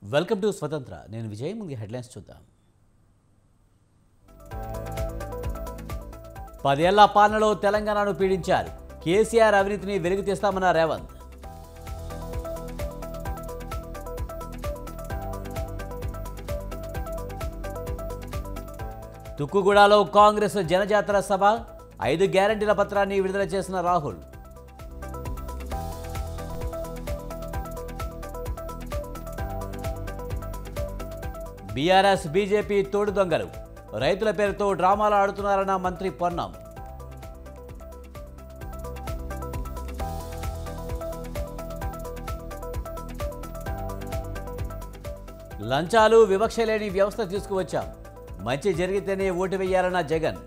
Welcome to స్వతంత్ర నేను విజయ్ ముందు హెడ్లైన్స్ చూద్దాం పదేళ్ల పాలనలో తెలంగాణను పీడించారు కేసీఆర్ అవినీతిని వెలుగు తీస్తామన్న రేవంత్ తుక్కుగూడలో కాంగ్రెస్ జనజాతర సభ ఐదు గ్యారంటీల పత్రాన్ని విడుదల చేసిన రాహుల్ బీఆర్ఎస్ బీజేపీ తోడు దొంగలు రైతుల పేరుతో డ్రామాలు ఆడుతున్నారన్న మంత్రి పొన్నం లంచాలు వివక్ష లేని వ్యవస్థ తీసుకువచ్చాం మంచి జరిగితేనే ఓటు వేయాలన్న జగన్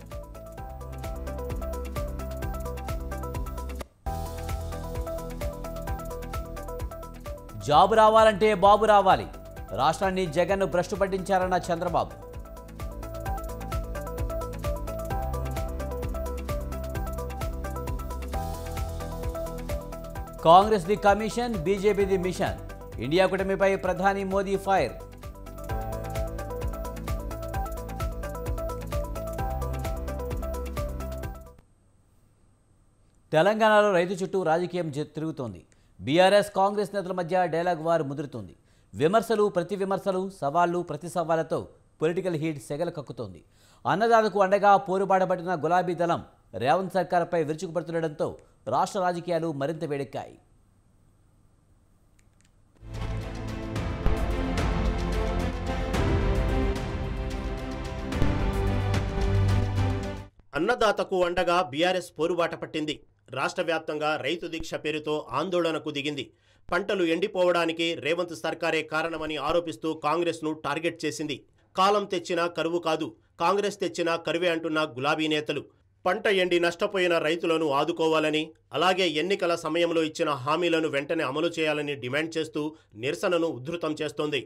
జాబు రావాలంటే బాబు రావాలి రాష్ట్రాన్ని జగన్ను భ్రష్టు పట్టించారన్న Chandrababu Congress the commission BJP the mission India కూటమిపై ప్రధాని మోదీ ఫైర్ తెలంగాణలో రైతు చుట్టూ రాజకీయం జ- తిరుగుతోంది బీఆర్ఎస్ కాంగ్రెస్ నేతల మధ్య డైలాగ్ వార్ ముదురుతోంది విమర్శలు ప్రతి విమర్శలు సవాళ్లు ప్రతి సవాళ్లతో పొలిటికల్ హీట్ సెగలు కక్కుతోంది అన్నదాతకు అండగా పోరుబాటపడిన గులాబీ దళం రేవంత్ సర్కార్పై విరుచుకుపడుతుండటంతో రాష్ట్ర రాజకీయాలు మరింత వేడెక్కాయి అన్నదాతకు అండగా బీఆర్ఎస్ పోరుబాట పట్టింది రాష్ట్ర వ్యాప్తంగా రైతు దీక్ష పేరుతో ఆందోళనకు దిగింది పంటలు ఎండిపోవడానికి రేవంత్ సర్కారే కారణమని ఆరోపిస్తూ కాంగ్రెస్ను టార్గెట్ చేసింది కాలం తెచ్చిన కరువు కాదు కాంగ్రెస్ తెచ్చిన కరువే అంటున్న గులాబీ నేతలు పంట ఎండి నష్టపోయిన రైతులను ఆదుకోవాలని అలాగే ఎన్నికల సమయంలో ఇచ్చిన హామీలను వెంటనే అమలు చేయాలని డిమాండ్ చేస్తూ నిరసనను ఉధృతం చేస్తోంది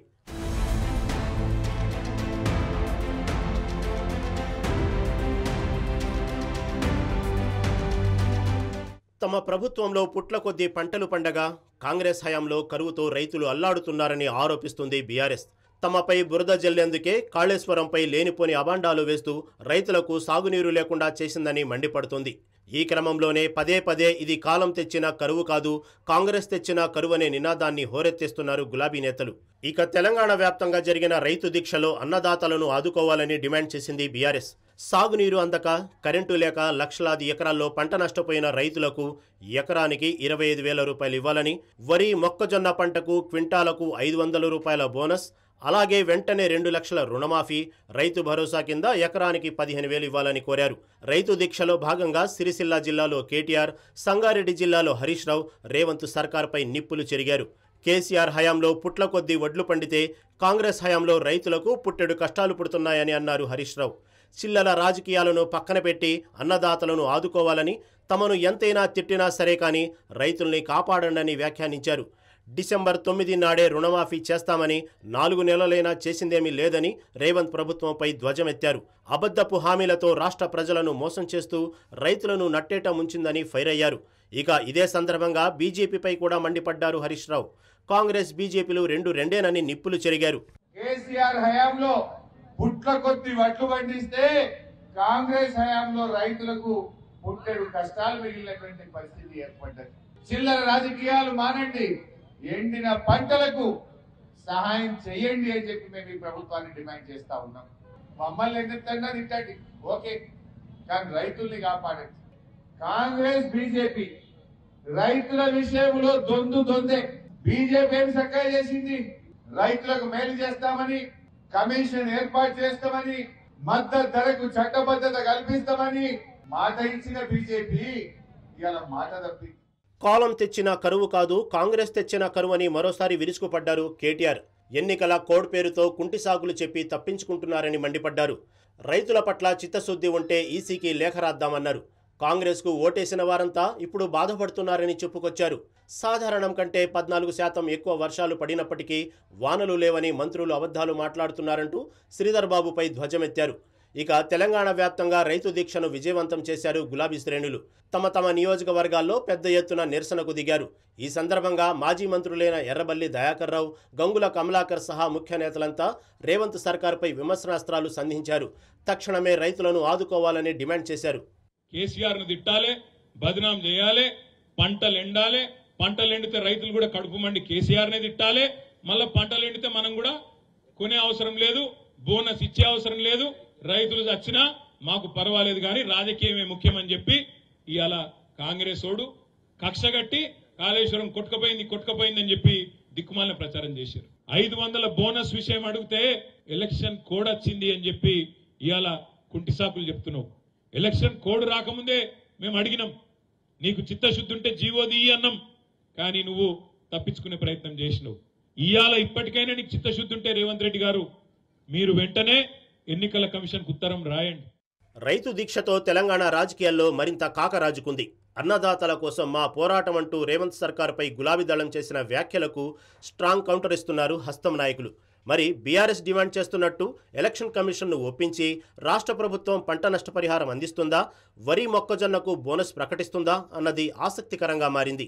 తమ ప్రభుత్వంలో పుట్ల కొద్దీ పంటలు పండగా కాంగ్రెస్ హయాంలో కరువుతో రైతులు అల్లాడుతున్నారని ఆరోపిస్తుంది బీఆర్ఎస్ తమపై బురద జల్లేందుకే కాళేశ్వరంపై లేనిపోని అబాండాలు వేస్తూ రైతులకు సాగునీరు లేకుండా చేసిందని మండిపడుతుంది ఈ క్రమంలోనే పదే పదే ఇది కాలం తెచ్చిన కరువు కాదు కాంగ్రెస్ తెచ్చిన కరువు అనే నినాదాన్ని హోరెత్తిస్తున్నారు గులాబీ నేతలు ఇక తెలంగాణ వ్యాప్తంగా జరిగిన రైతు దీక్షలో అన్నదాతలను ఆదుకోవాలని డిమాండ్ చేసింది బీఆర్ఎస్ సాగునీరు అందక కరెంటు లేక లక్షలాది ఎకరాల్లో పంట నష్టపోయిన రైతులకు ఎకరానికి ఇరవై ఐదు వేల రూపాయలు ఇవ్వాలని వరి మొక్కజొన్న పంటకు క్వింటాలకు ఐదు వందల రూపాయల బోనస్ అలాగే వెంటనే రెండు లక్షల రుణమాఫీ రైతు భరోసా కింద ఎకరానికి పదిహేను వేలు ఇవ్వాలని కోరారు రైతు దీక్షలో భాగంగా సిరిసిల్ల జిల్లాలో కేటీఆర్ సంగారెడ్డి జిల్లాలో హరీష్ రావు రేవంత్ సర్కార్పై నిప్పులు చెరిగారు కేసీఆర్ హయాంలో పుట్ల కొద్దీ వడ్లు పండితే కాంగ్రెస్ హయాంలో రైతులకు పుట్టెడు కష్టాలు పుడుతున్నాయని అన్నారు హరీష్ రావు చిల్లల రాజకీయాలను పక్కన పెట్టి అన్నదాతలను ఆదుకోవాలని తమను ఎంతైనా తిట్టినా సరే కానీ రైతుల్ని కాపాడండని వ్యాఖ్యానించారు డిసెంబర్ తొమ్మిది నాడే రుణమాఫీ చేస్తామని నాలుగు నెలలైనా చేసిందేమీ లేదని రేవంత్ ప్రభుత్వంపై ధ్వజమెత్తారు అబద్ధపు హామీలతో రాష్ట్ర ప్రజలను మోసం చేస్తూ రైతులను నట్టేట ముంచిందని ఫైర్ అయ్యారు ఇక ఇదే సందర్భంగా బీజేపీపై కూడా మండిపడ్డారు హరీష్ రావు కాంగ్రెస్ బీజేపీలు రెండు రెండేనని నిప్పులు చెరిగారు కేసీఆర్ హయాంలో పుట్ల కొద్ది వడ్లు పండిస్తే కాంగ్రెస్ హయాంలో రైతులకు పుట్టెడు కష్టాలు మిగిలినటువంటి పరిస్థితి ఏర్పడ్డది చిల్లర రాజకీయాలు మానండి ఎండిన పంటలకు సహాయం చేయండి అని చెప్పి మేము ఈ ప్రభుత్వాన్ని డిమాండ్ చేస్తా ఉన్నాం మమ్మల్ని ఎందుకన్నా తిట్టండి ఓకే కానీ రైతుల్ని కాపాడండి కాంగ్రెస్ బీజేపీ రైతుల విషయంలో దొందు దొందే బీజేపీ ఏమి చక్కగా చేసింది రైతులకు మేలు చేస్తామని కమిషన్ ఏర్పాటు చేస్తామని మద్దతు ధరకు చట్టబద్ధత కల్పిస్తామని మాట ఇచ్చిన బీజేపీ ఇవాళ మాట తప్పి కాలం తెచ్చిన కరువు కాదు కాంగ్రెస్ తెచ్చిన కరువు అని మరోసారి విరుచుకుపడ్డారు కేటీఆర్ ఎన్నికల కోడ్ పేరుతో కుంటి సాగులు చెప్పి తప్పించుకుంటున్నారని మండిపడ్డారు రైతుల పట్ల చిత్తశుద్ధి ఉంటే ఈసీకి లేఖ రాద్దామన్నారు కాంగ్రెస్కు ఓటేసిన వారంతా ఇప్పుడు బాధపడుతున్నారని చెప్పుకొచ్చారు సాధారణం కంటే పద్నాలుగు శాతం ఎక్కువ వర్షాలు పడినప్పటికీ వానలు లేవని మంత్రులు అబద్ధాలు మాట్లాడుతున్నారంటూ శ్రీధర్ బాబుపై ధ్వజమెత్తారు ఇక తెలంగాణ వ్యాప్తంగా రైతు దీక్షను విజయవంతం చేశారు గులాబీ శ్రేణులు తమ తమ నియోజకవర్గాల్లో పెద్ద ఎత్తున నిరసనకు దిగారు ఈ సందర్భంగా మాజీ మంత్రులైన ఎర్రబల్లి దయాకర్ రావు గంగుల కమలాకర్ సహా ముఖ్య నేతలంతా రేవంత్ సర్కార్పై విమర్శనాస్త్రాలు సంధించారు తక్షణమే రైతులను ఆదుకోవాలని డిమాండ్ చేశారు కేసీఆర్ ను తిట్టాలి బదనాం చేయాలి పంటలు ఎండాలి పంటలు ఎండితే రైతులు కూడా కడుపు మండి కేసీఆర్ నే తిట్టాలి మళ్ళీ పంటలు ఎండితే మనం కూడా కొనే అవసరం లేదు బోనస్ ఇచ్చే అవసరం లేదు రైతులు చచ్చినా మాకు పర్వాలేదు కానీ రాజకీయమే ముఖ్యమని చెప్పి ఇవాళ కాంగ్రెస్ ఓడు కక్షగట్టి కాళేశ్వరం కొట్టుకపోయింది కొట్టుకపోయిందని చెప్పి దిక్కుమాలిన ప్రచారం చేశారు ఐదు వందల బోనస్ విషయం అడిగితే ఎలక్షన్ కోడ్ వచ్చింది అని చెప్పి ఇవాళ కుంటి సాకులు చెప్తున్నావు ఎలక్షన్ కోడ్ రాకముందే మేము అడిగినాం నీకు చిత్తశుద్ధి ఉంటే జీవోది అన్నాం కానీ నువ్వు తప్పించుకునే ప్రయత్నం చేసినావు ఇవాళ ఇప్పటికైనా నీకు చిత్తశుద్ధి ఉంటే రేవంత్ రెడ్డి గారు మీరు వెంటనే ఎన్నికల కమిషన్కు ఉత్తరం రాయండి రైతు దీక్షతో తెలంగాణ రాజకీయాల్లో మరింత కాకరాజుకుంది అన్నదాతల కోసం మా పోరాటం అంటూ రేవంత్ సర్కార్పై గులాబీ దళం చేసిన వ్యాఖ్యలకు స్ట్రాంగ్ కౌంటర్ ఇస్తున్నారు హస్తం నాయకులు మరి బీఆర్ఎస్ డిమాండ్ చేస్తున్నట్టు ఎలక్షన్ కమిషన్ను ఒప్పించి రాష్ట్ర ప్రభుత్వం పంట నష్టపరిహారం అందిస్తుందా వరి మొక్కజొన్నకు బోనస్ ప్రకటిస్తుందా అన్నది ఆసక్తికరంగా మారింది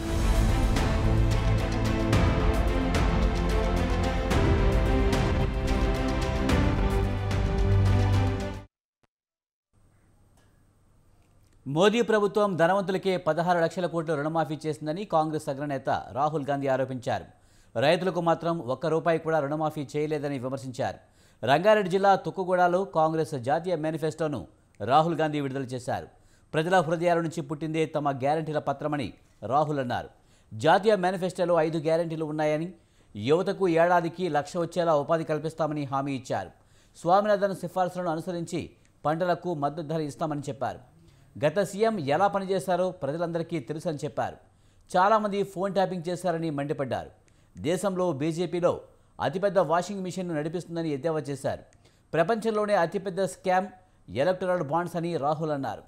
మోదీ ప్రభుత్వం ధనవంతులకే పదహారు లక్షల కోట్ల రుణమాఫీ చేసిందని కాంగ్రెస్ అగ్రనేత రాహుల్ గాంధీ ఆరోపించారు రైతులకు మాత్రం ఒక్క రూపాయి కూడా రుణమాఫీ చేయలేదని విమర్శించారు రంగారెడ్డి జిల్లా తుక్కుగూడలో కాంగ్రెస్ జాతీయ మేనిఫెస్టోను రాహుల్ గాంధీ విడుదల చేశారు ప్రజల హృదయాల నుంచి పుట్టిందే తమ గ్యారంటీల పత్రమని రాహుల్ అన్నారు జాతీయ మేనిఫెస్టోలో ఐదు గ్యారంటీలు ఉన్నాయని యువతకు ఏడాదికి లక్ష వచ్చేలా ఉపాధి కల్పిస్తామని హామీ ఇచ్చారు స్వామినాథన్ సిఫార్సులను అనుసరించి పంటలకు మద్దతు ధర ఇస్తామని చెప్పారు గత సీఎం ఎలా పనిచేశారో ప్రజలందరికీ తెలుసని చెప్పారు చాలామంది ఫోన్ ట్యాపింగ్ చేశారని మండిపడ్డారు దేశంలో బీజేపీలో అతిపెద్ద వాషింగ్ మిషన్ను నడిపిస్తుందని ఎద్దేవా చేశారు ప్రపంచంలోనే అతిపెద్ద స్కామ్ ఎలక్టరల్ బాండ్స్ అని రాహుల్ అన్నారు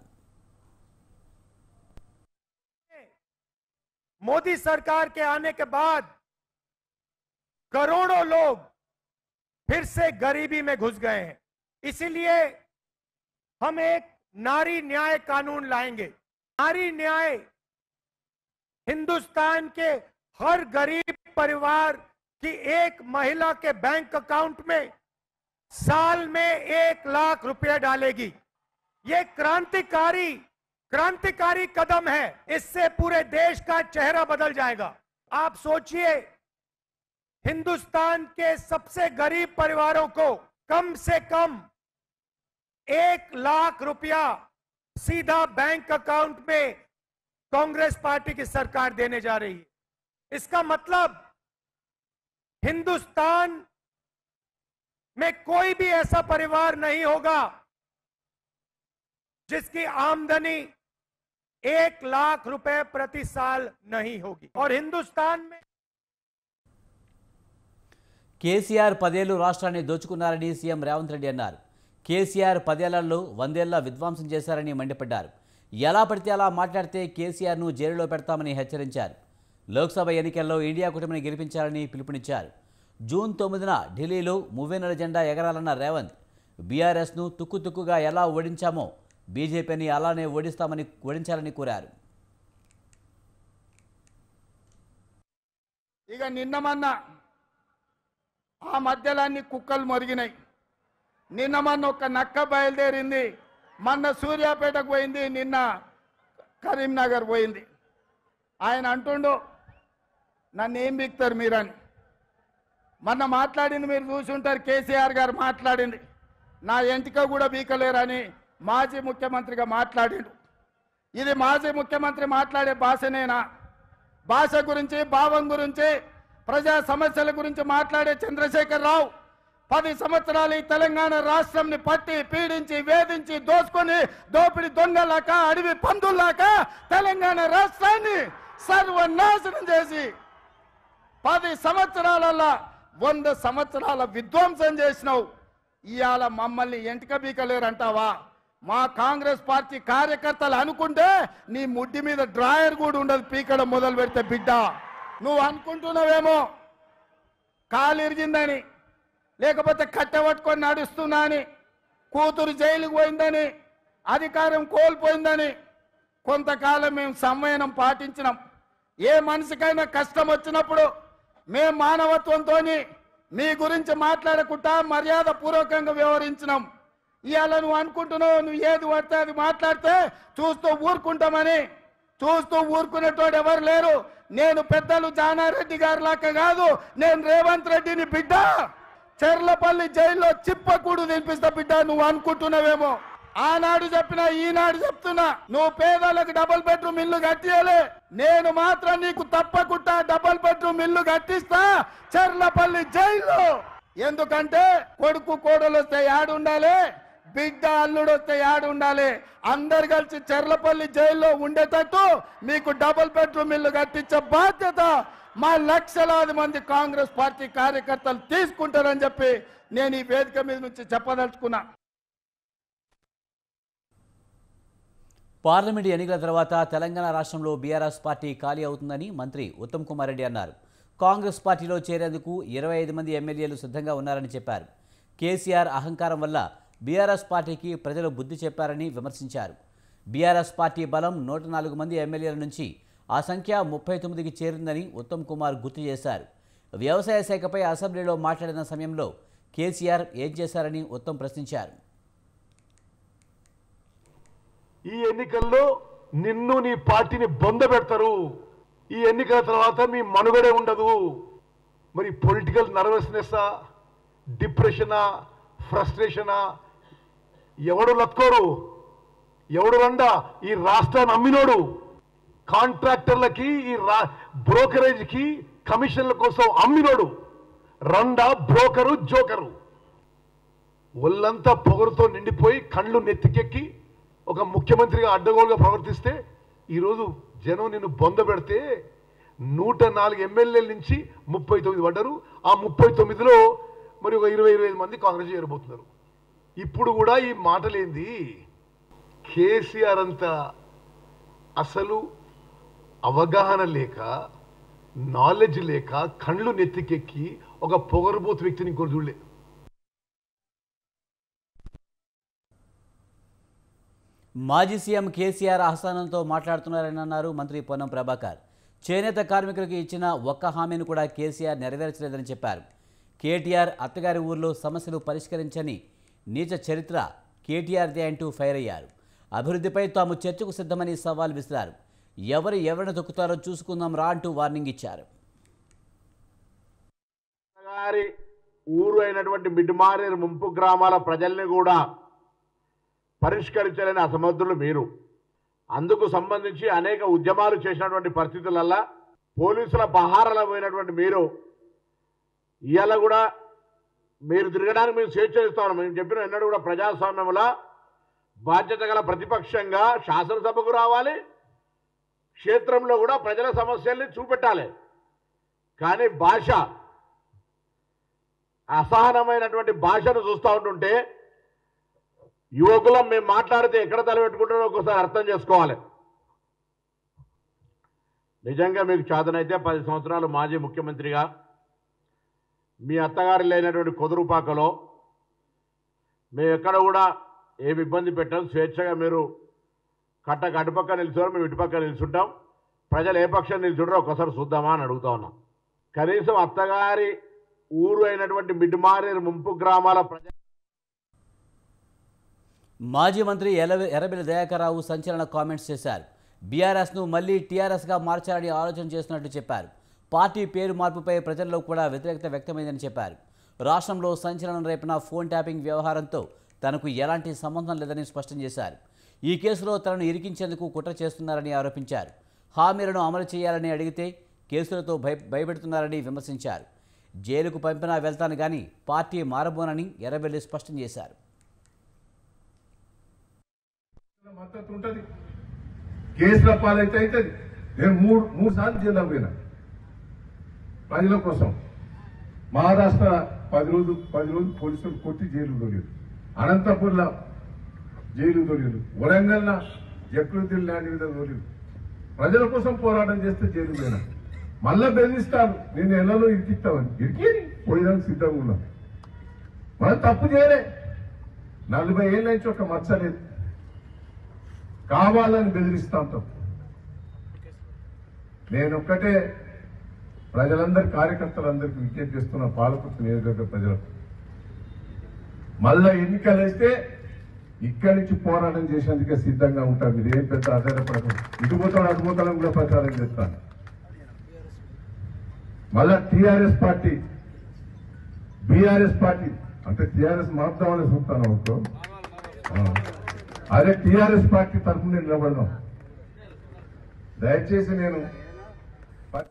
मोदी सरकार के आने के बाद करोड़ों लोग फिर से गरीबी में घुस गए हैं इसीलिए हम एक नारी न्याय कानून लाएंगे नारी न्याय हिंदुस्तान के हर गरीब परिवार की एक महिला के बैंक अकाउंट में साल में एक लाख रुपए डालेगी ये क्रांतिकारी क्रांतिकारी कदम है इससे पूरे देश का चेहरा बदल जाएगा आप सोचिए हिंदुस्तान के सबसे गरीब परिवारों को कम से कम एक लाख रुपया सीधा बैंक अकाउंट में कांग्रेस पार्टी की सरकार देने जा रही है इसका मतलब हिंदुस्तान में कोई भी ऐसा परिवार नहीं होगा जिसकी आमदनी एक लाख रुपए प्रति साल नहीं होगी और हिंदुस्तान में కేసీఆర్ పదేళ్లు రాష్ట్రాన్ని దోచుకున్నారని సీఎం రేవంత్ రెడ్డి అన్నారు కేసీఆర్ పదేళ్లలో వందేళ్ల విధ్వంసం చేశారని మండిపడ్డారు ఎలా పడితే అలా మాట్లాడితే కేసీఆర్ను జైలులో పెడతామని హెచ్చరించారు లోక్సభ ఎన్నికల్లో ఇండియా కూటమిని గెలిపించాలని పిలుపునిచ్చారు జూన్ తొమ్మిదిన ఢిల్లీలో మువ్వెన్నెల జెండా ఎగరాలన్న రేవంత్ బీఆర్ఎస్ను తుక్కు తుక్కుగా ఎలా ఓడించామో బీజేపీని అలానే ఓడిస్తామని ఓడించాలని కోరారు ఇక నిన్న మొన్న ఆ మధ్యలో అన్ని కుక్కలు మొరిగినాయి నిన్న మొన్న ఒక నక్క బయలుదేరింది మొన్న సూర్యాపేటకు పోయింది నిన్న కరీంనగర్ పోయింది ఆయన అంటుండు నన్ను ఏం బిక్తారు మీరని మొన్న మాట్లాడింది మీరు చూసుంటారు కేసీఆర్ గారు మాట్లాడింది నా ఎంటిక కూడా బీకలేరని మాజీ ముఖ్యమంత్రిగా మాట్లాడిండు ఇది మాజీ ముఖ్యమంత్రి మాట్లాడే భాషనేనా భాష గురించి భావం గురించి ప్రజా సమస్యల గురించి మాట్లాడే చంద్రశేఖర్ రావు పది సంవత్సరాలు ఈ తెలంగాణ రాష్ట్రంని పట్టి పీడించి వేధించి దోసుకొని దోపిడి దొంగలాక అడవి పందుల్లాక తెలంగాణ రాష్ట్రాన్ని సర్వనాశనం చేసి పది సంవత్సరాలలో వంద సంవత్సరాల విధ్వంసం చేసినావు ఇవాళ మమ్మల్ని ఎంటిక బీకలేరంటావా మా కాంగ్రెస్ పార్టీ కార్యకర్తలు అనుకుంటే నీ ముడ్డి మీద డ్రాయర్ కూడా ఉండదు పీకడం మొదలు పెడితే బిడ్డ నువ్వు అనుకుంటున్నావేమో కాలు ఇరిగిందని లేకపోతే కట్టె పట్టుకొని నడుస్తున్నా అని కూతురు జైలుకు పోయిందని అధికారం కోల్పోయిందని కొంతకాలం మేము సంవయనం పాటించినాం ఏ మనిషికైనా కష్టం వచ్చినప్పుడు మేము మానవత్వంతో మీ గురించి మాట్లాడకుండా మర్యాద పూర్వకంగా వ్యవహరించినాం ఇవాళ నువ్వు అనుకుంటున్నావు నువ్వు ఏది పడితే అది మాట్లాడితే చూస్తూ ఊరుకుంటామని చూస్తూ ఊరుకునేటోడు ఎవరు లేరు నేను పెద్దలు జానారెడ్డి గారి లాక్క కాదు నేను రేవంత్ రెడ్డిని బిడ్డ చెర్లపల్లి జైల్లో చిప్పకూడు తినిపిస్తా బిడ్డ నువ్వు అనుకుంటున్నావేమో ఆనాడు చెప్పినా ఈనాడు చెప్తున్నా నువ్వు పేదలకు డబుల్ బెడ్రూమ్ ఇల్లు కట్టియలే నేను మాత్రం నీకు తప్పకుండా డబుల్ బెడ్రూమ్ ఇల్లు కట్టిస్తా చెర్లపల్లి జైల్లో ఎందుకంటే కొడుకు కోడలు వస్తే యాడు ఉండాలి బిడ్డ అల్లుడు వస్తే యాడు ఉండాలి అందరు కలిసి చెర్లపల్లి జైల్లో ఉండేటట్టు మీకు డబుల్ బెడ్రూమ్ ఇల్లు కట్టించే బాధ్యత మా లక్షలాది మంది కాంగ్రెస్ పార్టీ కార్యకర్తలు తీసుకుంటారని చెప్పి నేను ఈ వేదిక మీద నుంచి చెప్పదలుచుకున్నా పార్లమెంటు ఎన్నికల తర్వాత తెలంగాణ రాష్ట్రంలో బీఆర్ఎస్ పార్టీ ఖాళీ అవుతుందని మంత్రి ఉత్తమ్ కుమార్ రెడ్డి అన్నారు కాంగ్రెస్ పార్టీలో చేరేందుకు ఇరవై ఐదు మంది ఎమ్మెల్యేలు సిద్ధంగా ఉన్నారని చెప్పారు కేసీఆర్ అహంకారం వల్ల బీఆర్ఎస్ పార్టీకి ప్రజలు బుద్ధి చెప్పారని విమర్శించారు బీఆర్ఎస్ పార్టీ బలం నూట నాలుగు మంది ఎమ్మెల్యేల నుంచి ఆ సంఖ్య ముప్పై తొమ్మిదికి చేరిందని ఉత్తమ్ కుమార్ గుర్తు చేశారు వ్యవసాయ శాఖపై అసెంబ్లీలో మాట్లాడిన సమయంలో కేసీఆర్ ఏం చేశారని ఉత్తమ్ ప్రశ్నించారు ఈ ఎన్నికల్లో నిన్ను నీ పార్టీని బొంద పెడతారు ఈ ఎన్నికల తర్వాత మీ మనుగడే ఉండదు మరి పొలిటికల్ నర్వస్నెస్సా డిప్రెషనా ఫ్రస్ట్రేషనా ఎవడు లత్కోరు ఎవడు రండా ఈ రాష్ట్రాన్ని అమ్మినోడు కాంట్రాక్టర్లకి ఈ రా బ్రోకరేజ్కి కమిషన్ల కోసం అమ్మినోడు రండా బ్రోకరు జోకరు ఒళ్ళంతా పొగరుతో నిండిపోయి కళ్ళు నెత్తికెక్కి ఒక ముఖ్యమంత్రిగా అడ్డగోలుగా ప్రవర్తిస్తే ఈరోజు జనం నిన్ను బొంద పెడితే నూట నాలుగు ఎమ్మెల్యేల నుంచి ముప్పై తొమ్మిది పడ్డారు ఆ ముప్పై తొమ్మిదిలో మరి ఒక ఇరవై ఇరవై ఐదు మంది కాంగ్రెస్ చేరబోతున్నారు ఇప్పుడు కూడా ఈ మాటలేంది కేసీఆర్ అంత అసలు అవగాహన లేక నాలెడ్జ్ లేక కళ్ళు నెత్తికెక్కి ఒక పొగరుబోతు వ్యక్తిని ఇంకోటి చూడలే మాజీ సీఎం కేసీఆర్ ఆహ్వానంతో మాట్లాడుతున్నారని అన్నారు మంత్రి పొన్నం ప్రభాకర్ చేనేత కార్మికులకు ఇచ్చిన ఒక్క హామీని కూడా కేసీఆర్ నెరవేర్చలేదని చెప్పారు కేటీఆర్ అత్తగారి ఊర్లో సమస్యలు పరిష్కరించని నీచ చరిత్ర కేటీఆర్దే అంటూ ఫైర్ అయ్యారు అభివృద్ధిపై తాము చర్చకు సిద్ధమని సవాల్ విసిరారు ఎవరు ఎవరిని తొక్కుతారో చూసుకుందాం రా అంటూ వార్నింగ్ ఇచ్చారు గారి ఊరు అయినటువంటి మిడ్మారేరు ముంపు గ్రామాల ప్రజల్ని కూడా పరిష్కరించలేని అసమర్థులు మీరు అందుకు సంబంధించి అనేక ఉద్యమాలు చేసినటువంటి పరిస్థితులల్లా పోలీసుల పహారాల పోయినటువంటి మీరు ఇవాళ కూడా మీరు తిరగడానికి మేము స్వేచ్ఛ ఇస్తాం మేము చెప్పిన ఎన్నడూ కూడా ప్రజాస్వామ్యంలో బాధ్యత గల ప్రతిపక్షంగా శాసనసభకు రావాలి క్షేత్రంలో కూడా ప్రజల సమస్యల్ని చూపెట్టాలి కానీ భాష అసహనమైనటువంటి భాషను చూస్తూ ఉంటుంటే యువకులం మేము మాట్లాడితే ఎక్కడ తలపెట్టుకుంటారో ఒకసారి అర్థం చేసుకోవాలి నిజంగా మీకు చాదనైతే పది సంవత్సరాలు మాజీ ముఖ్యమంత్రిగా మీ అత్తగారి లేనటువంటి కొదురుపాకలో మేము ఎక్కడ కూడా ఏమి ఇబ్బంది పెట్టాం స్వేచ్ఛగా మీరు కట్ట అటుపక్క నిల్చున్నారు మేము ఇటుపక్క నిల్చుంటాం ప్రజలు ఏ పక్షం నిల్చుంటారో ఒకసారి చూద్దామా అని అడుగుతా ఉన్నాం కనీసం అత్తగారి ఊరు అయినటువంటి మిడ్మారేరు ముంపు గ్రామాల ప్రజ మాజీ మంత్రి ఎల- ఎర్రబెల్లి దయాకర్రావు సంచలన కామెంట్స్ చేశారు బీఆర్ఎస్ను మళ్లీ టీఆర్ఎస్గా మార్చాలని ఆలోచన చేస్తున్నట్టు చెప్పారు పార్టీ పేరు మార్పుపై ప్రజల్లో కూడా వ్యతిరేకత వ్యక్తమైందని చెప్పారు రాష్ట్రంలో సంచలనం రేపిన ఫోన్ ట్యాపింగ్ వ్యవహారంతో తనకు ఎలాంటి సంబంధం లేదని స్పష్టం చేశారు ఈ కేసులో తనను ఇరికించేందుకు కుట్ర చేస్తున్నారని ఆరోపించారు హామీలను అమలు చేయాలని అడిగితే కేసులతో భయ భయపెడుతున్నారని విమర్శించారు జైలుకు పంపినా వెళ్తాను కానీ పార్టీ మారబోనని ఎర్రబెల్లి స్పష్టం చేశారు మద్దతు ఉంటది కేసుల పాలైతే అవుతుంది నేను మూడు మూడు సార్లు జైల్లో పోయినా ప్రజల కోసం మహారాష్ట్ర పది రోజులు పది రోజులు పోలీసులు కొట్టి జైలు తోలేరు అనంతపూర్లో జైలు తోలేరు వరంగల్లో జక్రుద్దీన్ ల్యాండ్ మీద తోలేరు ప్రజల కోసం పోరాటం చేస్తే జైలు పోయినా మళ్ళా బెదిరిస్తాను నేను ఎన్నో ఇరికిస్తామని ఇరికి పోయడానికి సిద్ధంగా ఉన్నాం మనం తప్పు చేయలే నలభై ఏళ్ళ నుంచి ఒక మచ్చ లేదు కావాలని బెదిరిస్తా ఉంటాం నేను ఒక్కటే ప్రజలందరి కార్యకర్తలందరికీ విజ్ఞప్తి చేస్తున్న పాలకుర్తి నియోజకవర్గ ప్రజలకు మళ్ళా ఎన్నికలు వేస్తే ఇక్కడి నుంచి పోరాటం చేసేందుకే సిద్ధంగా ఉంటారు మీరు ఏం పెద్ద ఆధారపడదు ఇటు పోతాడు అటు పోతాడని కూడా ప్రచారం చేస్తాను మళ్ళా టీఆర్ఎస్ పార్టీ బీఆర్ఎస్ పార్టీ అంటే టీఆర్ఎస్ మారుతామని చూస్తాను అనుకో ఆ. అదే టీఆర్ఎస్ పార్టీ తరఫున నిలబడదాం దయచేసి నేను ప-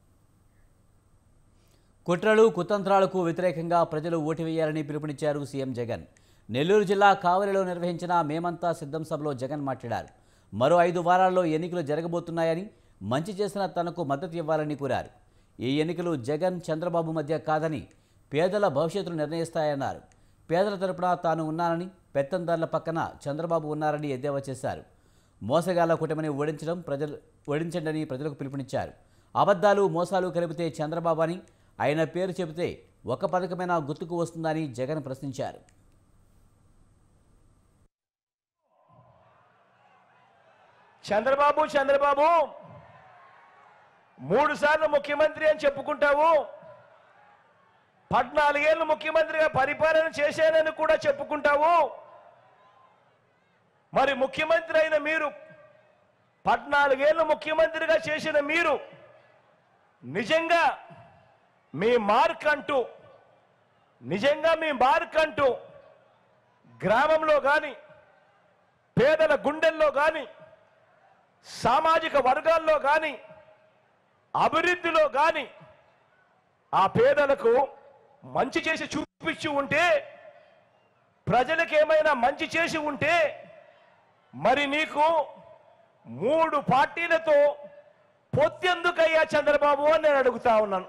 కుట్రలు కుతంత్రాలకు వ్యతిరేకంగా ప్రజలు ఓటు వేయాలని పిలుపునిచ్చారు సీఎం జగన్ నెల్లూరు జిల్లా కావలిలో నిర్వహించిన మేమంతా సిద్ధం సభలో జగన్ మాట్లాడారు మరో ఐదు వారాల్లో ఎన్నికలు జరగబోతున్నాయని మంచి చేసిన తనకు మద్దతు ఇవ్వాలని కోరారు ఈ ఎన్నికలు జగన్ చంద్రబాబు మధ్య కాదని పేదల భవిష్యత్తును నిర్ణయిస్తాయన్నారు పేదల తరపున తాను ఉన్నానని పెత్తందారుల పక్కన చంద్రబాబు ఉన్నారని ఎద్దేవా చేశారు మోసగాళ్ల కూటమిని ఓడించడం ప్రజలు ఓడించండని ప్రజలకు పిలుపునిచ్చారు అబద్ధాలు మోసాలు కలిపితే చంద్రబాబు అని ఆయన పేరు చెబితే ఒక పథకమైనా గుర్తుకు వస్తుందని జగన్ ప్రశ్నించారు చంద్రబాబు చంద్రబాబు మూడు సార్లు ముఖ్యమంత్రి అని చెప్పుకుంటావు పద్నాలుగేళ్ళు ముఖ్యమంత్రిగా పరిపాలన చేశానని కూడా చెప్పుకుంటావు మరి ముఖ్యమంత్రి అయిన మీరు పద్నాలుగేళ్ళు ముఖ్యమంత్రిగా చేసిన మీరు నిజంగా మీ మార్క్ అంటూ నిజంగా మీ మార్క్ అంటూ గ్రామంలో కానీ పేదల గుండెల్లో కానీ సామాజిక వర్గాల్లో కానీ అభివృద్ధిలో కానీ ఆ పేదలకు మంచి చేసి చూపించి ఉంటే ప్రజలకు ఏమైనా మంచి చేసి ఉంటే మరి నీకు మూడు పార్టీలతో పొత్తెందుకయ్యా చంద్రబాబు అని నేను అడుగుతా ఉన్నాను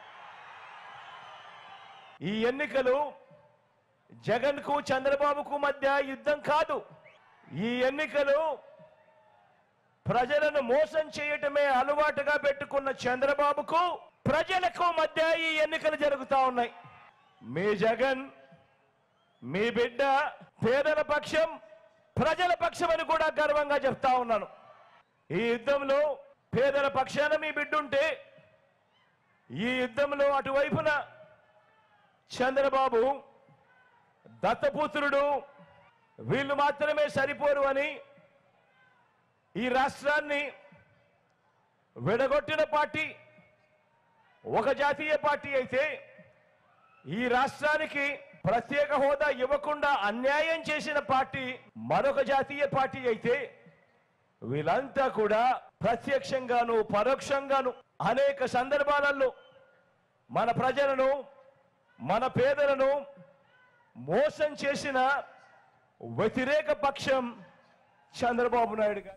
ఈ ఎన్నికలు జగన్కు చంద్రబాబుకు మధ్య యుద్ధం కాదు ఈ ఎన్నికలు ప్రజలను మోసం చేయటమే అలవాటుగా పెట్టుకున్న చంద్రబాబుకు ప్రజలకు మధ్య ఈ ఎన్నికలు జరుగుతా ఉన్నాయి మీ జగన్ మీ బిడ్డ పేదల పక్షం ప్రజల పక్షం అని కూడా గర్వంగా చెప్తా ఉన్నాను ఈ యుద్ధంలో పేదల పక్షాన మీ బిడ్డ ఉంటే ఈ యుద్ధంలో అటువైపున చంద్రబాబు దత్తపుత్రుడు వీళ్ళు మాత్రమే సరిపోరు అని ఈ రాష్ట్రాన్ని విడగొట్టిన పార్టీ ఒక జాతీయ పార్టీ అయితే ఈ రాష్ట్రానికి ప్రత్యేక హోదా ఇవ్వకుండా అన్యాయం చేసిన పార్టీ మరొక జాతీయ పార్టీ అయితే వీళ్ళంతా కూడా ప్రత్యక్షంగాను పరోక్షంగాను అనేక సందర్భాలలో మన ప్రజలను మన పేదలను మోసం చేసిన వ్యతిరేక పక్షం చంద్రబాబు నాయుడు గారు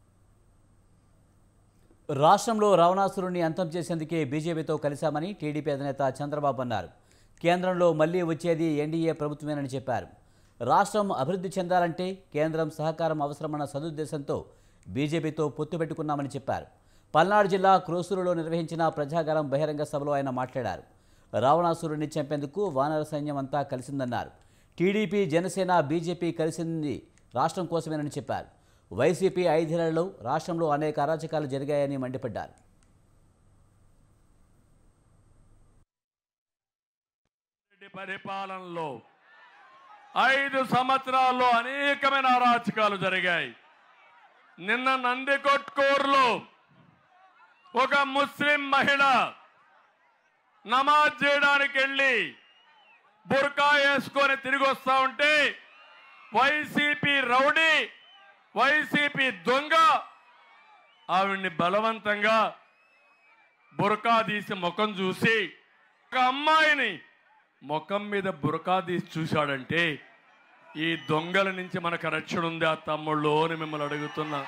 రాష్ట్రంలో రావణాసురుణ్ణి అంతం చేసేందుకే బీజేపీతో కలిశామని టీడీపీ అధినేత చంద్రబాబు అన్నారు కేంద్రంలో మళ్లీ వచ్చేది ఎన్డీఏ ప్రభుత్వమేనని చెప్పారు రాష్ట్రం అభివృద్ధి చెందాలంటే కేంద్రం సహకారం అవసరమన్న సదుద్దేశంతో బీజేపీతో పొత్తు పెట్టుకున్నామని చెప్పారు పల్నాడు జిల్లా క్రోసూరులో నిర్వహించిన ప్రజాగారం బహిరంగ సభలో ఆయన మాట్లాడారు రావణాసురుడిని చంపేందుకు వానర సైన్యం అంతా కలిసిందన్నారు టీడీపీ జనసేన బీజేపీ కలిసింది రాష్ట్రం కోసమేనని చెప్పారు వైసీపీ ఐదేళ్లలో రాష్ట్రంలో అనేక అరాచకాలు జరిగాయని మండిపడ్డారు రెడ్డి పరిపాలనలో ఐదు సంవత్సరాల్లో అనేకమైన అరాచకాలు జరిగాయి నిన్న నందికొట్కూరులో ఒక ముస్లిం మహిళ నమాజ్ చేయడానికి వెళ్ళి బుర్కా వేసుకొని తిరిగి వస్తా ఉంటే వైసీపీ రౌడీ వైసీపీ దొంగ ఆవిడ్ని బలవంతంగా బురకా తీసి ముఖం చూసి ఒక అమ్మాయిని ముఖం మీద బురకా తీసి చూశాడంటే ఈ దొంగల నుంచి మనకు రక్షణ ఉంది ఆ తమ్ముళ్ళు అని మిమ్మల్ని అడుగుతున్నా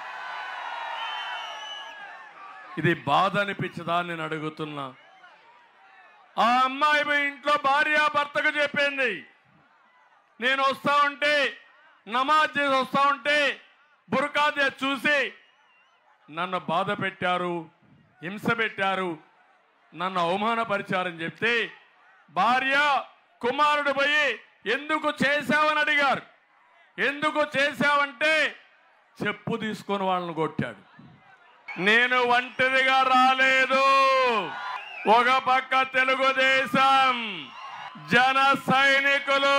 ఇది బాధ అనిపించదా అని నేను అడుగుతున్నా ఆ అమ్మాయి మీ ఇంట్లో భార్య భర్తకు చెప్పింది నేను వస్తా ఉంటే నమాజ్ చేసి వస్తా ఉంటే బురకా తీసి చూసి నన్ను బాధ పెట్టారు హింస పెట్టారు నన్ను అవమానపరిచారని చెప్తే భార్య కుమారుడు పోయి ఎందుకు చేశావని అడిగారు ఎందుకు చేశావంటే చెప్పు తీసుకొని వాళ్ళని కొట్టాడు నేను ఒంటరిగా రాలేదు ఒక పక్క తెలుగుదేశం జన సైనికులు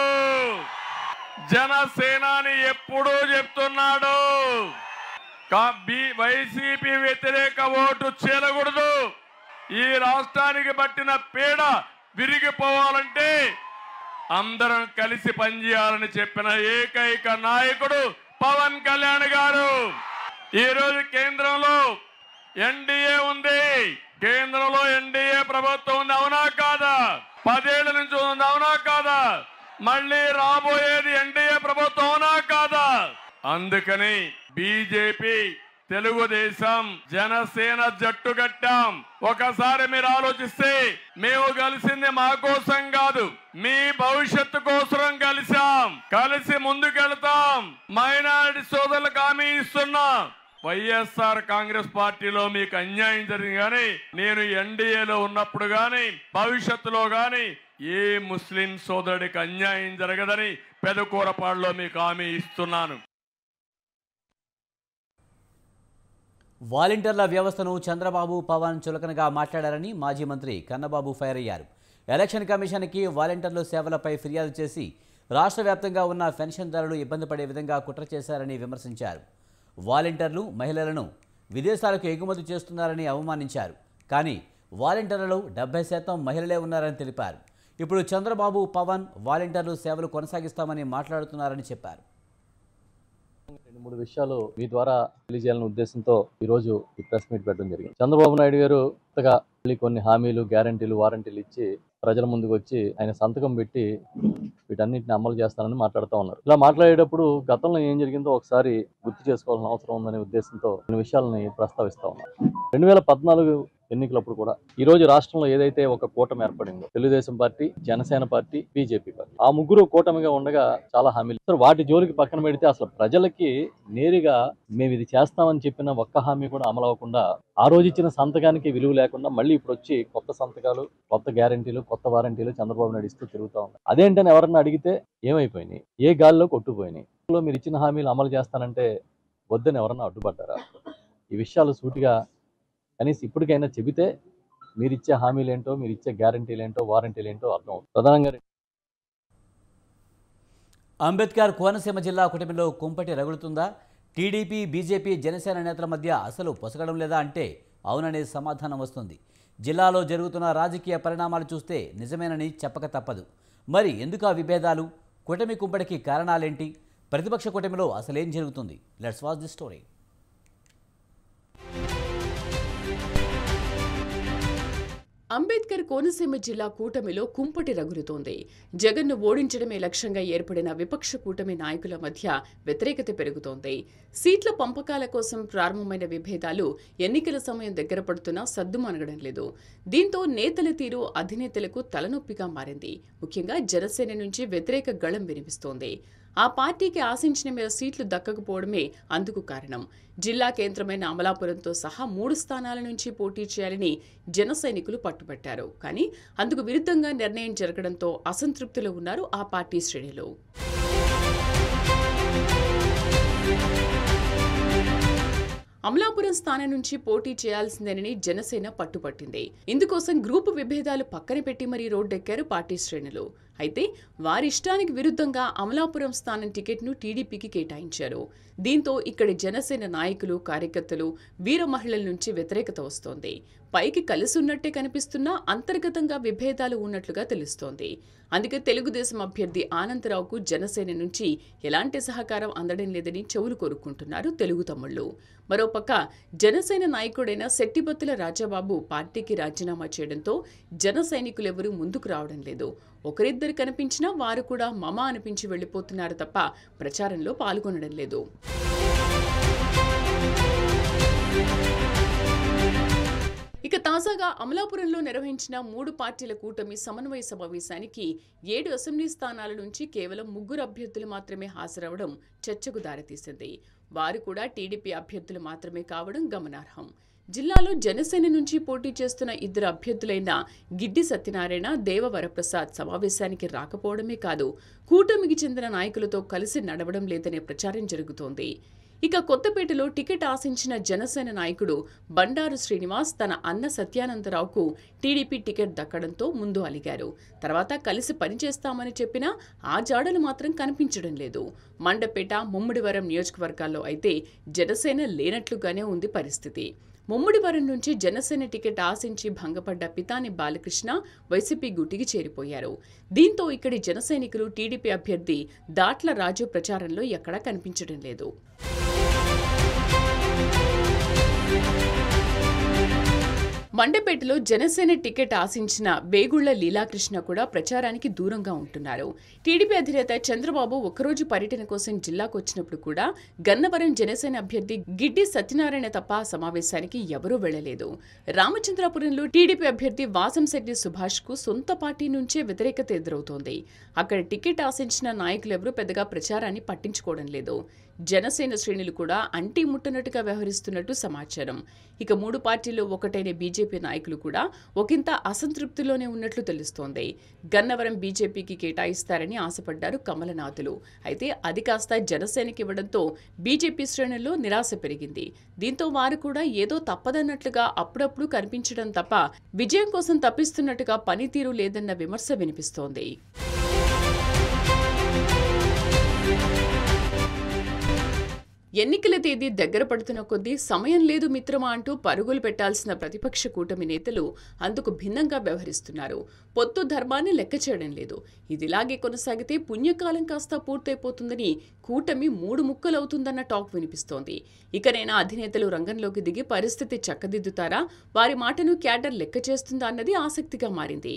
జనసేనాని ఎప్పుడూ చెప్తున్నాడు కా- బి- వైసీపీ వ్యతిరేక ఓటు చేయకూడదు ఈ రాష్ట్రానికి పట్టిన పీడ విరిగిపోవాలంటే అందరం కలిసి పనిచేయాలని చెప్పిన ఏకైక నాయకుడు పవన్ కళ్యాణ్ గారు ఈ రోజు కేంద్రంలో ఎన్డీఏ ఉంది కేంద్రంలో ఎన్డీఏ ప్రభుత్వం ఉంది అవునా కాదా పదేళ్ల నుంచి ఉంది అవునా కాదా మళ్ళీ రాబోయేది ఎన్డీఏ ప్రభుత్వం అవునా కాదా అందుకని బీజేపీ తెలుగుదేశం జనసేన జట్టు కట్టాం ఒకసారి మీరు ఆలోచిస్తే మేము కలిసింది మా కోసం కాదు మీ భవిష్యత్తు కోసం కలిసాం కలిసి ముందుకెళ్తాం మైనారిటీ సోదరులకు హామీ ఇస్తున్నాం వైఎస్ఆర్ కాంగ్రెస్ పార్టీలో మీకు అన్యాయం జరిగింది కానీ నేను ఎన్డీఏలో ఉన్నప్పుడు గాని భవిష్యత్తులో గాని ఏ ముస్లిం సోదరుడికి అన్యాయం జరగదని పెదకూరపాడులో మీకు హామీ ఇస్తున్నాను వాలంటీర్ల వ్యవస్థను చంద్రబాబు పవన్ చులకనగా మాట్లాడారని మాజీ మంత్రి కన్నబాబు ఫైర్ అయ్యారు ఎలక్షన్ కమిషన్కి వాలంటీర్ల సేవలపై ఫిర్యాదు చేసి రాష్ట్ర వ్యాప్తంగా ఉన్న పెన్షన్దారులు ఇబ్బంది పడే విధంగా కుట్ర చేశారని విమర్శించారు వాలంటీర్లు మహిళలను విదేశాలకు ఎగుమతి చేస్తున్నారని అవమానించారు కానీ వాలంటీర్లలో డెబ్బై శాతం మహిళలే ఉన్నారని తెలిపారు ఇప్పుడు చంద్రబాబు పవన్ వాలంటీర్లు సేవలు కొనసాగిస్తామని మాట్లాడుతున్నారని చెప్పారు రెండు మూడు విషయాలు మీ ద్వారా తెలియజేయాలనే ఉద్దేశంతో ఈ రోజు ఈ ప్రెస్ మీట్ పెట్టడం జరిగింది చంద్రబాబు నాయుడు గారు కొత్తగా మళ్ళీ కొన్ని హామీలు గ్యారంటీలు వారంటీలు ఇచ్చి ప్రజల ముందుకు వచ్చి ఆయన సంతకం పెట్టి వీటన్నిటిని అమలు చేస్తానని మాట్లాడుతూ ఉన్నారు ఇలా మాట్లాడేటప్పుడు గతంలో ఏం జరిగిందో ఒకసారి గుర్తు చేసుకోవాల్సిన అవసరం ఉందనే ఉద్దేశంతో కొన్ని విషయాలని ప్రస్తావిస్తా ఉన్నారు రెండు వేల పద్నాలుగు ఎన్నికలప్పుడు కూడా ఈ రోజు రాష్ట్రంలో ఏదైతే ఒక కూటమి ఏర్పడిందో Telugu Desam party Janasena party BJP party ఆ ముగ్గురు కూటమిగా ఉండగా చాలా హామీలు సార్ వాటి జోలికి పక్కన పెడితే అసలు ప్రజలకి నేరుగా మేము ఇది చేస్తామని చెప్పిన ఒక్క హామీ కూడా అమలు అవ్వకుండా ఆ రోజు ఇచ్చిన సంతకానికి విలువ లేకుండా మళ్ళీ ఇప్పుడు వచ్చి కొత్త సంతకాలు కొత్త గ్యారంటీలు కొత్త వారంటీలు చంద్రబాబు నాయుడు ఇస్తూ తిరుగుతా ఉన్నారు అదేంటని ఎవరన్నా అడిగితే ఏమైపోయినాయి ఏ గాలిలో కొట్టుపోయినాయి లో మీరు ఇచ్చిన హామీలు అమలు చేస్తానంటే వద్దని ఎవరన్నా అడ్డుపడ్డారా ఈ విషయాలు సూటిగా కనీసం ఇప్పటికైనా చెబితే మీరు ఇచ్చే హామీలు ఏంటో మీరు ఇచ్చే గ్యారంటీలు ఏంటో వారంటీలు ఏంటో అర్థం అవుతుంది ప్రధానంగా అంబేద్కర్ కోనసీమ జిల్లా కుటుంబంలో కుంపటి రగులుతుందా టీడీపీ బీజేపీ జనసేన నేతల మధ్య అసలు పొసగడం లేదా అంటే అవుననే సమాధానం వస్తుంది జిల్లాలో జరుగుతున్న రాజకీయ పరిణామాలు చూస్తే నిజమేనని చెప్పక తప్పదు మరి ఎందుకు ఆ విభేదాలు కూటమి కుంపటికి కారణాలేంటి ప్రతిపక్ష కూటమిలో అసలేం జరుగుతుంది let's watch the story Ambedkar Konaseema జిల్లా కూటమిలో కుంపటి రగులుతోంది జగన్ను ఓడించడమే లక్ష్యంగా ఏర్పడిన విపక్ష కూటమి నాయకుల మధ్య వ్యతిరేకత పెరుగుతోంది సీట్ల పంపకాల కోసం ప్రారంభమైన విభేదాలు ఎన్నికల సమయం దగ్గర పడుతున్నా సద్దుమనగడం లేదు దీంతో నేతల తీరు అధినేతలకు తలనొప్పిగా మారింది ముఖ్యంగా జనసేన నుంచి వ్యతిరేక గళం వినిపిస్తోంది ఆ పార్టీకి ఆశించిన మేర సీట్లు దక్కకపోవడమే అందుకు కారణం జిల్లా కేంద్రమైన అమలాపురంతో సహా మూడు స్థానాల నుంచి పోటీ చేయాలని జన సైనికులు పట్టుబట్టారు కానీ అందుకు విరుద్ధంగా నిర్ణయం జరగడంతో అసంతృప్తిలో ఉన్నారు ఆ పార్టీ శ్రేణులు అమలాపురం స్థానం నుంచి పోటీ చేయాల్సిందేనని జనసేన పట్టుపట్టింది ఇందుకోసం గ్రూపు విభేదాలు పక్కన పెట్టి మరీ రోడ్డెక్కారు పార్టీ శ్రేణులు అయితే వారి ఇష్టానికి విరుద్ధంగా అమలాపురం స్థానం టికెట్ను టీడీపీకి కేటాయించారు దీంతో ఇక్కడి జనసేన నాయకులు కార్యకర్తలు వీర మహిళల నుంచి వ్యతిరేకత వస్తోంది పైకి కలిసి ఉన్నట్టే కనిపిస్తున్నా అంతర్గతంగా విభేదాలు ఉన్నట్లుగా తెలుస్తోంది అందుకే తెలుగుదేశం అభ్యర్థి ఆనందరావుకు జనసేన నుంచి ఎలాంటి సహకారం అందడం లేదని చెవులు కోరుకుంటున్నారు తెలుగు తమ్ముళ్ళు మరోపక్క జనసేన నాయకుడైన శెట్టిబత్తుల రాజాబాబు పార్టీకి రాజీనామా చేయడంతో జన సైనికులెవరూ ముందుకు రావడం లేదు ఒకరిద్దరు కనిపించినా వారు కూడా మమ అనిపించి వెళ్లిపోతున్నారు తప్ప ప్రచారంలో పాల్గొనడం లేదు ఇక తాజాగా అమలాపురంలో నిర్వహించిన మూడు పార్టీల కూటమి సమన్వయ సమావేశానికి ఏడు అసెంబ్లీ స్థానాల నుంచి కేవలం ముగ్గురు అభ్యర్థులు మాత్రమే హాజరవడం చర్చకు దారితీసింది వారు కూడా టీడీపీ అభ్యర్థులు మాత్రమే కావడం గమనార్హం జిల్లాలో జనసేన నుంచి పోటీ చేస్తున్న ఇద్దరు అభ్యర్థులైన గిడ్డి సత్యనారాయణ దేవవరప్రసాద్ సమావేశానికి రాకపోవడమే కాదు కూటమికి చెందిన నాయకులతో కలిసి నడవడం లేదనే ప్రచారం జరుగుతోంది ఇక కొత్తపేటలో టికెట్ ఆశించిన జనసేన నాయకుడు బండారు శ్రీనివాస్ తన అన్న సత్యానందరావుకు టీడీపీ టికెట్ దక్కడంతో ముందు అలిగారు తర్వాత కలిసి పనిచేస్తామని చెప్పినా ఆ జాడలు మాత్రం కనిపించడం లేదు మండపేట ముమ్మిడివరం నియోజకవర్గాల్లో అయితే జనసేన లేనట్లుగానే ఉంది పరిస్థితి ముమ్మిడివరం నుంచి జనసేన టికెట్ ఆశించి భంగపడ్డ పితాని బాలకృష్ణ వైసీపీ గుటికి చేరిపోయారు దీంతో ఇక్కడి జనసైనికులు టీడీపీ అభ్యర్థి దాట్ల రాజు ప్రచారంలో ఎక్కడా కనిపించడం లేదు మండపేటలో జనసేన టికెట్ ఆశించిన వేగుళ్ల లీలాకృష్ణ కూడా ప్రచారానికి దూరంగా ఉంటున్నారు టీడీపీ అధినేత చంద్రబాబు ఒకరోజు పర్యటన కోసం జిల్లాకు వచ్చినప్పుడు కూడా గన్నవరం జనసేన అభ్యర్థి గిడ్డి సత్యనారాయణ తప్ప ఆ సమావేశానికి ఎవరూ వెళ్లలేదు రామచంద్రాపురంలో టీడీపీ అభ్యర్థి వాసంశెట్టి సుభాష్ కు సొంత పార్టీ నుంచే వ్యతిరేకత ఎదురవుతోంది అక్కడ టికెట్ ఆశించిన నాయకులెవరూ పెద్దగా ప్రచారాన్ని పట్టించుకోవడం లేదు జనసేన శ్రేణులు కూడా అంటీ ముట్టనట్టుగా వ్యవహరిస్తున్నట్టు సమాచారం ఇక మూడు పార్టీల్లో ఒకటైన బీజేపీ నాయకులు కూడా ఒకంత అసంతృప్తిలోనే ఉన్నట్లు తెలుస్తోంది గన్నవరం బీజేపీకి కేటాయిస్తారని ఆశపడ్డారు కమలనాథులు అయితే అది కాస్త జనసేనకి ఇవ్వడంతో బీజేపీ శ్రేణుల్లో నిరాశ పెరిగింది దీంతో వారు కూడా ఏదో తప్పదన్నట్లుగా అప్పుడప్పుడు కనిపించడం తప్ప విజయం కోసం తప్పిస్తున్నట్టుగా పనితీరు లేదన్న విమర్శ వినిపిస్తోంది ఎన్నికల తేదీ దగ్గర పడుతున్న కొద్దీ సమయం లేదు మిత్రమా అంటూ పరుగులు పెట్టాల్సిన ప్రతిపక్ష కూటమి నేతలు అందుకు భిన్నంగా వ్యవహరిస్తున్నారు పొత్తు ధర్మాన్ని లెక్క చేయడం లేదు ఇదిలాగే కొనసాగితే పుణ్యకాలం కాస్త పూర్తయిపోతుందని కూటమి మూడు ముక్కలవుతుందన్న టాక్ వినిపిస్తోంది ఇకనైనా అధినేతలు రంగంలోకి దిగి పరిస్థితి చక్కదిద్దుతారా వారి మాటను క్యాడర్ లెక్క చేస్తుందా అన్నది ఆసక్తిగా మారింది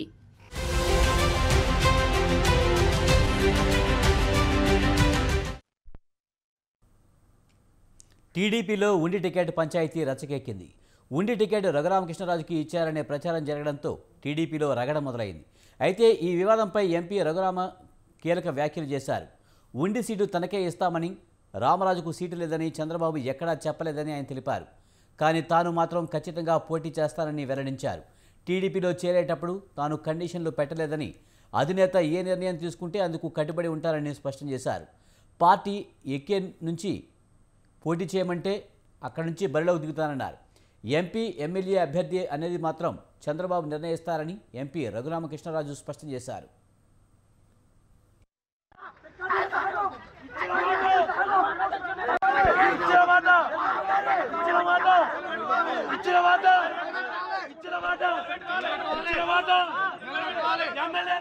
టీడీపీలో ఉండి టికెట్ పంచాయతీ రచ్చకెక్కింది ఉండి టికెట్ రఘురామకృష్ణరాజుకి ఇచ్చారనే ప్రచారం జరగడంతో టీడీపీలో రగడ మొదలైంది అయితే ఈ వివాదంపై ఎంపీ రఘురామ కీలక వ్యాఖ్యలు చేశారు ఉండి సీటు తనకే ఇస్తామని రామరాజుకు సీటు లేదని చంద్రబాబు ఎక్కడా చెప్పలేదని ఆయన తెలిపారు కానీ తాను మాత్రం ఖచ్చితంగా పోటీ చేస్తానని వెల్లడించారు టీడీపీలో చేరేటప్పుడు తాను కండిషన్లు పెట్టలేదని అధినేత ఏ నిర్ణయం తీసుకుంటే అందుకు కట్టుబడి ఉంటారని స్పష్టం చేశారు పార్టీ ఎక్కే నుంచి పోటీ చేయమంటే అక్కడి నుంచి బరిలోకి దిగుతానన్నారు ఎంపీ ఎమ్మెల్యే అభ్యర్థి అనేది మాత్రం చంద్రబాబు నిర్ణయిస్తారని ఎంపీ రఘురామకృష్ణరాజు స్పష్టం చేశారు ఇచ్చిన మాట ఇచ్చిన మాట ఇచ్చిన మాట ఇచ్చిన మాట ఇచ్చిన మాట ఎమ్మెల్యే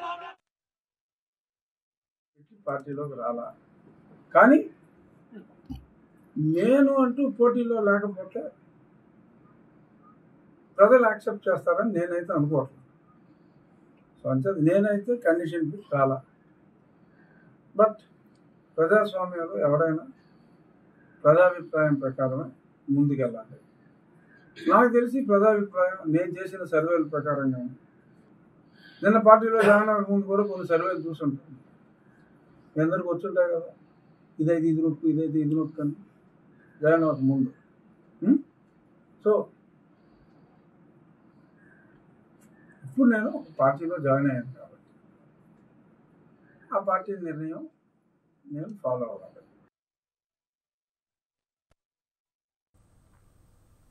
పార్టీలోకి రాలా కానీ నేను అంటూ పోటీలో లేకపోతే ప్రజలు యాక్సెప్ట్ చేస్తారని నేనైతే అనుకోవట్లేదు సో అంటే నేనైతే కండిషన్కి రాలా బట్ ప్రజాస్వామ్యంలో ఎవరైనా ప్రజాభిప్రాయం ప్రకారమే ముందుకెళ్ళాలి నాకు తెలిసి ప్రజాభిప్రాయం నేను చేసిన సర్వేల ప్రకారంగా నిన్న పార్టీలో జాయిన్ అవ్వక ముందు కూడా కొన్ని సర్వేలు చూసుంటాను మీ అందరికి వచ్చుంటాయి కదా ఇదైతే ఇది నొక్కు ఇదైతే ఇది నొక్కు అని జాయిన్ అవ్వక ముందు ఉం? సో ఇప్పుడు నేను ఒక పార్టీలో జాయిన్ అయ్యాను కాబట్టి ఆ పార్టీ నిర్ణయం నేను ఫాలో అవ్వాలి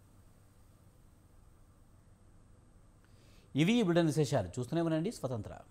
ఇవి ఈ బిడ్డ విశేషాలు చూస్తూనే ఉండండి స్వతంత్ర